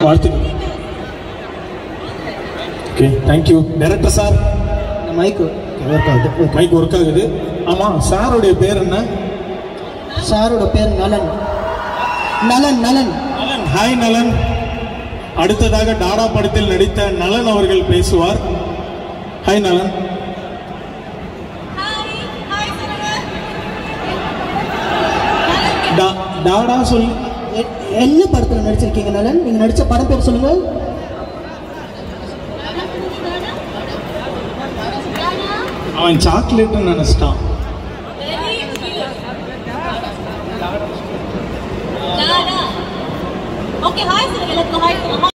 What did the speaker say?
வாழ்த்துக்கள் okay thank you director sir இந்த மைக்கு ஒர்க் ஆகுது மைக் ஒர்க் ஆகுது ஆமாம் சாருடைய பேர் என்ன சாரோட பேர் நலன் நலன் நலன் நலன் ஹாய் நலன் அடுத்ததாக டாடா படத்தில் நடித்த நலன் அவர்கள் பேசுவார் ஹாய் நலன் டா- டாடா சொல் எ- என்ன படத்தில் நடிச்சிருக்கீங்க நலன் நீங்க நடிச்ச படம் பேர் சொல்லுங்க அவன் சாக்லேட்னு நினைச்சிட்டான் ஓகே ஹாய் சார் எல்லாத்துக்கும் ஹாய்